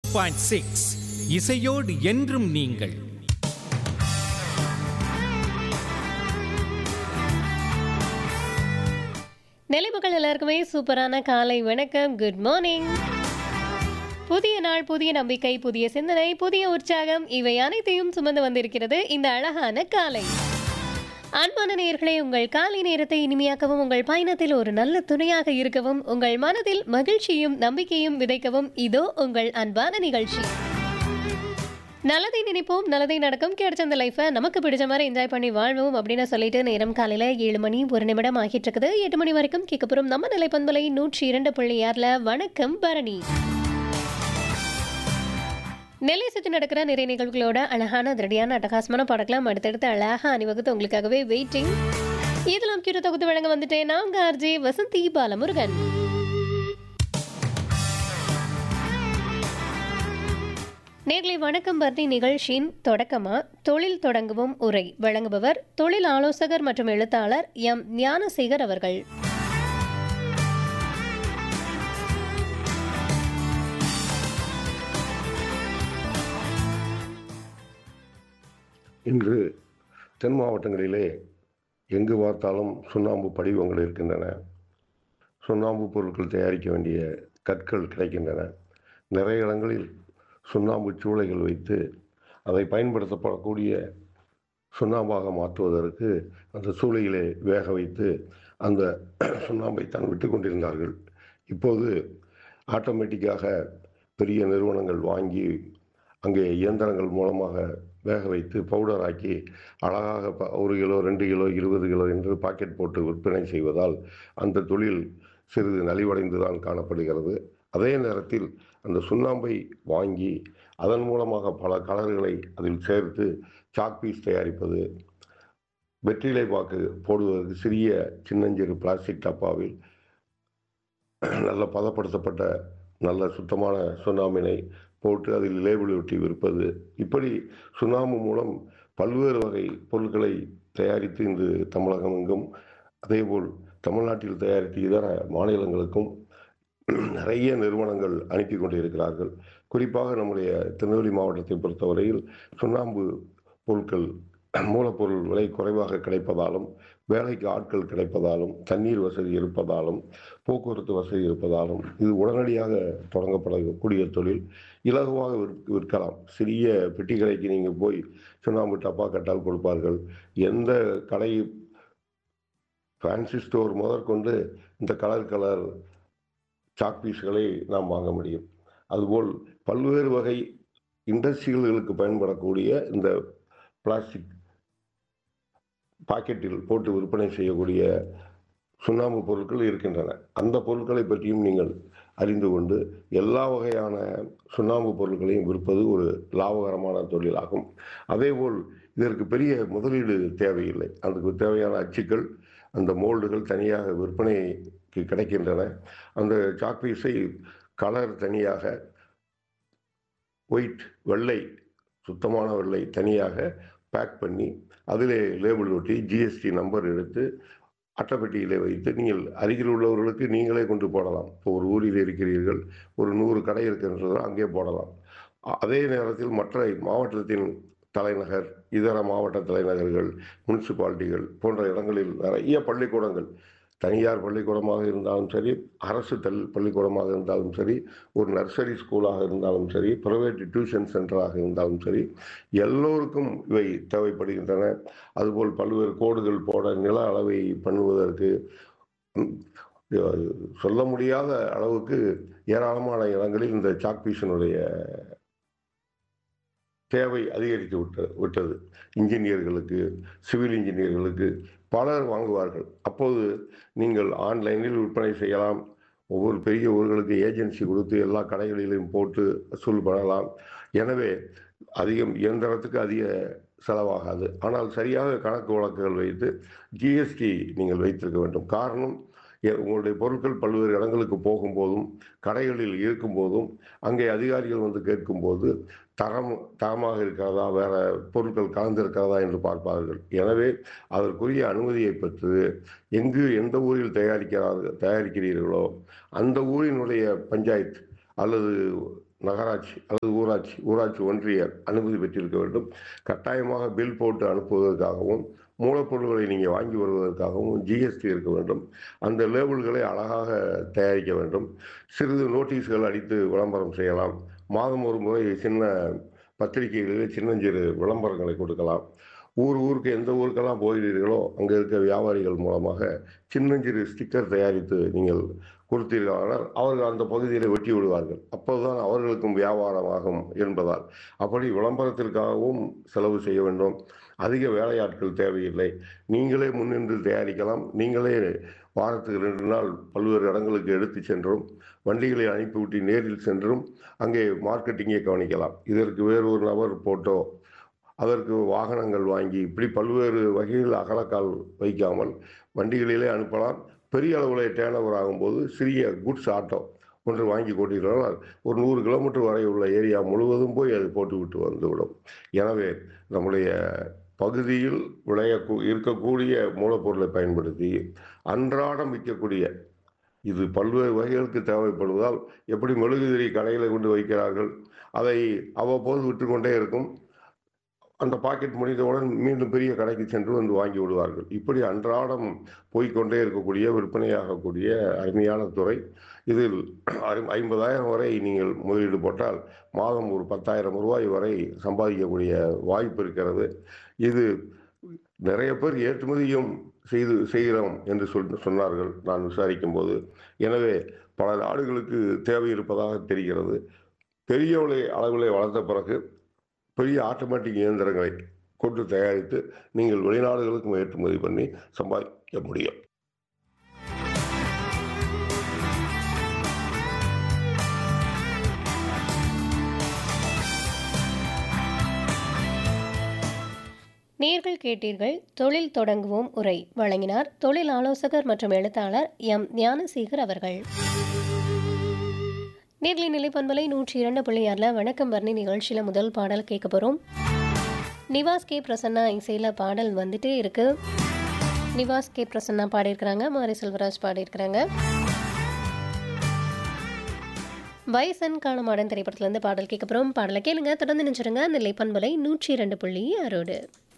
point six இசையோடு என்றும் நீங்கள் நிலைமக்கள் எல்லாருக்குமே சூப்பரான காலை வணக்கம் குட் மார்னிங் புதிய நாள் புதிய நம்பிக்கை புதிய சிந்தனை புதிய உற்சாகம் இவை அனைத்தையும் சுமந்து வந்திருக்கிறது இந்த அழகான காலை அன்பான நேயர்களே உங்கள் காலை நேரத்தை இனிமையாக்கவும் உங்கள் பயணத்தில் ஒரு நல்ல துணையாக இருக்கவும் உங்கள் மனதில் மகிழ்ச்சியும் நம்பிக்கையும் விதைக்கவும் இதோ உங்கள் அன்பான நிகழ்ச்சி நல்லதை நினைப்போம் நல்லதை நடக்கும் கிடைச்ச அந்த லைஃபை நமக்கு பிடிச்ச மாதிரி என்ஜாய் பண்ணி வாழ்வோம் அப்படின்னு சொல்லிட்டு நேரம் காலையில ஏழு மணி ஒரு நிமிடம் ஆகிட்டு இருக்குது எட்டு மணி வரைக்கும் கேட்க போறோம் நம்ம நிலைப்பண்பலை நூற்றி இரண்டு புள்ளி ஆறுல வணக்கம் பரணி நெல்லை சுற்றி நடக்கிற நிறைய நிகழ்வுகளோட அழகான திருடியான அட்டகாசமான படக்கலாம் அடுத்தடுத்து அழகாக அணிவகுத்து உங்களுக்காகவே வெயிட்டிங் இதெல்லாம் கிட்ட தொகுத்து வழங்க வந்துட்டேன் நான் உங்க ஆர்ஜே வசந்தி பாலமுருகன் நேர்களை வணக்கம் பர்ணி நிகழ்ச்சியின் தொடக்கமா தொழில் தொடங்குவோம் உரை வழங்குபவர் தொழில் ஆலோசகர் மற்றும் எழுத்தாளர் எம் ஞானசேகர் அவர்கள் இன்று தென் மாவட்டங்களிலே எங்கு பார்த்தாலும் சுண்ணாம்பு படிவங்கள் இருக்கின்றன சுண்ணாம்பு பொருட்கள் தயாரிக்க வேண்டிய கற்கள் கிடைக்கின்றன நிறைய இடங்களில் சுண்ணாம்பு சூளைகள் வைத்து அதை பயன்படுத்தப்படக்கூடிய சுண்ணாம்பாக மாற்றுவதற்கு அந்த சூளையிலே வேக வைத்து அந்த சுண்ணாம்பை தான் விட்டு கொண்டிருந்தார்கள் இப்போது ஆட்டோமேட்டிக்காக பெரிய நிறுவனங்கள் வாங்கி அங்கே இயந்திரங்கள் மூலமாக வேக வைத்து பவுடர் ஆக்கி அழகாக ப- ஒரு கிலோ ரெண்டு கிலோ இருபது கிலோ என்று பாக்கெட் போட்டு விற்பனை செய்வதால் அந்த தொழில் சிறிது நலிவடைந்து தான் காணப்படுகிறது அதே நேரத்தில் அந்த சுண்ணாம்பை வாங்கி அதன் மூலமாக பல கலர்களை அதில் சேர்த்து சாக் பீஸ் தயாரிப்பது வெற்றிலை பாக்கு போடுவதற்கு சிறிய சின்னஞ்சிறு பிளாஸ்டிக் டப்பாவில் நல்ல பதப்படுத்தப்பட்ட நல்ல சுத்தமான சுண்ணாம்பினை போட்டு அதில் லேபிள் ஒட்டி விற்பது இப்படி சுண்ணாம்பு மூலம் பல்வேறு வகை பொருட்களை தயாரித்து இன்று தமிழகம் எங்கும் அதேபோல் தமிழ்நாட்டில் தயாரித்து இதர மாநிலங்களுக்கும் நிறைய நிறுவனங்கள் அனுப்பி கொண்டிருக்கிறார்கள் குறிப்பாக நம்முடைய திருநெல்வேலி மாவட்டத்தை பொறுத்தவரையில் சுண்ணாம்பு பொருட்கள் மூலப்பொருள் விலை குறைவாக கிடைப்பதாலும் வேலைக்கு ஆட்கள் கிடைப்பதாலும் தண்ணீர் வசதி இருப்பதாலும் போக்குவரத்து வசதி இருப்பதாலும் இது உடனடியாக தொடங்கப்படக்கூடிய தொழில் இலகுவாக விற்க- விற்கலாம் சிறிய பெட்டி கடைக்கு நீங்கள் போய் சுண்ணாம்பு டப்பா கட்டால் கொடுப்பார்கள் எந்த கடை ஃபேன்சி ஸ்டோர் முதற்கொண்டு இந்த கலர் கலர் சாக் பீஸ்களை நாம் வாங்க முடியும் அதுபோல் பல்வேறு வகை இண்டஸ்ட்ரியல்களுக்கு பயன்படக்கூடிய இந்த பிளாஸ்டிக் பாக்கெட்டில் போட்டு விற்பனை செய்யக்கூடிய சுண்ணாம்பு பொருட்கள் இருக்கின்றன அந்த பொருட்களை பற்றியும் நீங்கள் அறிந்து கொண்டு எல்லா வகையான சுண்ணாம்பு பொருட்களையும் விற்பது ஒரு லாபகரமான தொழிலாகும் அதேபோல் இதற்கு பெரிய முதலீடு தேவையில்லை அதுக்கு தேவையான அச்சுக்கள் அந்த மோல்டுகள் தனியாக விற்பனைக்கு கிடைக்கின்றன அந்த சாக்பீஸை கலர் தனியாக ஒயிட் வெள்ளை சுத்தமான வெள்ளை தனியாக பேக் பண்ணி அதிலே லேபிள் ஒட்டி ஜிஎஸ்டி நம்பர் எடுத்து அட்டைப்பெட்டியிலே வைத்து நீங்கள் அருகில் உள்ளவர்களுக்கு நீங்களே கொண்டு போடலாம் இப்போ ஒரு ஊரில் இருக்கிறீர்கள் ஒரு நூறு கடை இருக்கின்றது அங்கே போடலாம் அ- அதே நேரத்தில் மற்ற மாவட்டத்தின் தலைநகர் இதர மாவட்ட தலைநகர்கள் முனிசிபாலிட்டிகள் போன்ற இடங்களில் நிறைய பள்ளிக்கூடங்கள் தனியார் பள்ளிக்கூடமாக இருந்தாலும் சரி அரசு தல் பள்ளிக்கூடமாக இருந்தாலும் சரி ஒரு நர்சரி ஸ்கூலாக இருந்தாலும் சரி பிரைவேட் டியூஷன் சென்டராக இருந்தாலும் சரி எல்லோருக்கும் இவை தேவைப்படுகின்றன அதுபோல் பல்வேறு கோடுகள் போட நில அளவை பண்ணுவதற்கு ம், அஹ், சொல்ல முடியாத அளவுக்கு ஏராளமான இடங்களில் இந்த சாக் பீஸினுடைய தேவை அதிகரித்து விட்ட விட்டது இன்ஜினியர்களுக்கு சிவில் இன்ஜினியர்களுக்கு பலர் வாங்குவார்கள் அப்போது நீங்கள் ஆன்லைனில் விற்பனை செய்யலாம் ஒவ்வொரு பெரிய ஊர்களுக்கு ஏஜென்சி கொடுத்து எல்லா கடைகளிலும் போட்டு வசூல் பண்ணலாம் எனவே அதிகம் இயந்திரத்துக்கு அதிக செலவாகாது ஆனால் சரியாக கணக்கு வழக்குகள் வைத்து ஜிஎஸ்டி நீங்கள் வைத்திருக்க வேண்டும் காரணம் எ- உங்களுடைய பொருட்கள் பல்வேறு இடங்களுக்கு போகும்போதும் கடைகளில் இருக்கும்போதும் அங்கே அதிகாரிகள் வந்து கேட்கும்போது தரம் தரமாக இருக்கிறதா வேற பொருட்கள் கலந்திருக்கிறதா என்று பார்ப்பார்கள் எனவே அதற்குரிய அனுமதியை பெற்று எங்கு எந்த ஊரில் தயாரிக்கிறார்கள் தயாரிக்கிறீர்களோ அந்த ஊரினுடைய பஞ்சாயத்து அல்லது நகராட்சி அல்லது ஊராட்சி ஊராட்சி ஒன்றிய அனுமதி பெற்றிருக்க வேண்டும் கட்டாயமாக பில் போட்டு அனுப்புவதற்காகவும் மூலப்பொருட்களை நீங்கள் வாங்கி வருவதற்காகவும் ஜிஎஸ்டி இருக்க வேண்டும் அந்த லேபிள்களை அழகாக தயாரிக்க வேண்டும் சிறிது நோட்டீஸ்கள் அடித்து விளம்பரம் செய்யலாம் மாதம் ஒரு முறை சின்ன பத்திரிகைகளிலே சின்னஞ்சிறு விளம்பரங்களை கொடுக்கலாம் ஊர் ஊருக்கு எந்த ஊருக்கெல்லாம் போகிறீர்களோ அங்கே இருக்க வியாபாரிகள் மூலமாக சின்னஞ்சிறு ஸ்டிக்கர் தயாரித்து நீங்கள் கொடுத்தீர்களானால் அவர்கள் அந்த பகுதியில் வெட்டி விடுவார்கள் அப்போதுதான் அவர்களுக்கும் வியாபாரமாகும் என்பதால் அப்படி விளம்பரத்திற்காகவும் செலவு செய்ய வேண்டும் அதிக வேலையாட்கள் தேவையில்லை நீங்களே முன்னின்று தயாரிக்கலாம் நீங்களே வாரத்துக்கு ரெண்டு நாள் பல்வேறு இடங்களுக்கு எடுத்து சென்றும் வண்டிகளை அனுப்பிவிட்டு நேரில் சென்றும் அங்கே மார்க்கெட்டிங்கை கவனிக்கலாம் இதற்கு வேறு ஒரு நபர் போட்டோ அதற்கு வாகனங்கள் வாங்கி இப்படி பல்வேறு வகையில் அகலக்கால் வைக்காமல் வண்டிகளிலே அனுப்பலாம் பெரிய அளவில் டேர்ன் ஓவர் ஆகும்போது சிறிய குட்ஸ் ஆட்டோ ஒன்று வாங்கி கொண்டீர்களால் ஒரு நூறு கிலோமீட்டர் வரை உள்ள ஏரியா முழுவதும் போய் அது போட்டுவிட்டு வந்துவிடும் எனவே நம்முடைய பகுதியில் விளைய இருக்கக்கூடிய மூலப்பொருளை பயன்படுத்தி அன்றாடம் விற்கக்கூடிய இது பல்வேறு வகைகளுக்கு தேவைப்படுவதால் எப்படி மெழுகுதிரி கடையில் கொண்டு வைக்கிறார்கள் அதை அவ்வப்போது விட்டு கொண்டே இருக்கும் அந்த பாக்கெட் முடிந்தவுடன் மீண்டும் பெரிய கடைக்கு சென்று வந்து வாங்கி விடுவார்கள் இப்படி அன்றாடம் போய்க்கொண்டே இருக்கக்கூடிய விற்பனையாகக்கூடிய அருமையான துறை இதில் ஐம்பதாயிரம் வரை நீங்கள் முதலீடு போட்டால் மாதம் ஒரு பத்தாயிரம் ரூபாய் வரை சம்பாதிக்கக்கூடிய வாய்ப்பு இருக்கிறது இது நிறைய பேர் ஏற்றுமதியும் செய்து செய்கிறோம் என்று சொல் சொன்னார்கள் நான் விசாரிக்கும் போது எனவே பல நாடுகளுக்கு தேவை இருப்பதாக தெரிகிறது பெரிய அளவில் வளர்ந்த பிறகு பெரிய ஆட்டோமேட்டிக் இயந்திரங்களை கொண்டு தயாரித்து நீங்கள் வெளிநாடுகளுக்கும் ஏற்றுமதி பண்ணி சம்பாதிக்க முடியும் நேர்கள் கேட்டீர்கள் தொழில் தொடங்குவோம் உரை வழங்கினார் தொழில் ஆலோசகர் மற்றும் எழுத்தாளர் எம் ஞானசேகர் அவர்கள் நேர்லி நிலைப்பண்பலை நூற்றி இரண்டு புள்ளி ஆறில் வணக்கம் வர்ணி நிகழ்ச்சியில் முதல் பாடல் கேட்க போகிறோம் நிவாஸ் கே பிரசன்னா இசையில் பாடல் வந்துட்டே இருக்கு நிவாஸ் கே பிரசன்னா பாடியிருக்கிறாங்க மாரி செல்வராஜ் பாடியிருக்கிறாங்க வயசன் காலமாடன் திரைப்படத்துலேருந்து பாடல் கேட்க போகிறோம் பாடலை கேளுங்க தொடர்ந்து நினைச்சிருங்க நிலைப்பண்பலை நூற்றி இரண்டு புள்ளி ஆறோடு